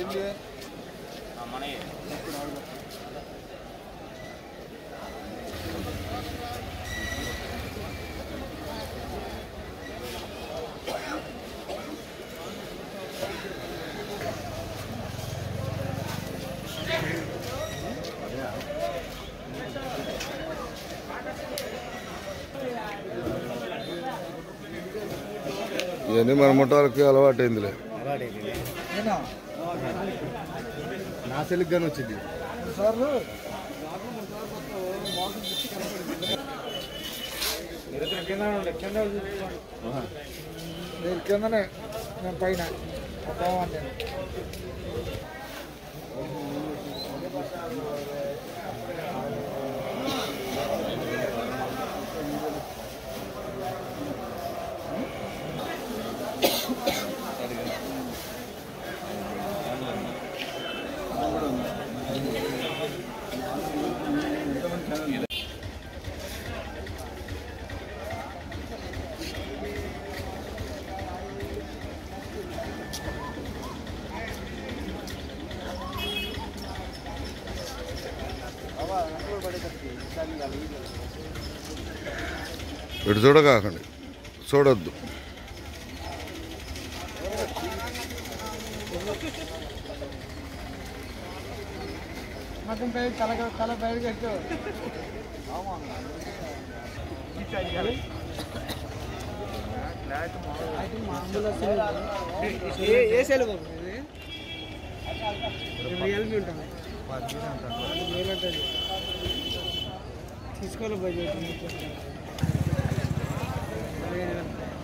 వచ్చింది ఇవన్నీ మన ముఠాలకి అలవాటైందిలే నేనా నా సెలిక్ గాని వచ్చింది సార్లు నేను కిందనే నేను పైన బాగుంది ఇటు చూడకాకండి చూడొద్దు మొత్తం పై తల తల బయట కట్టు ఏ సెల్ రియల్మీ ఉంటుంది వేలు ఉంటుంది తీసుకోవాలి బడ్జెట్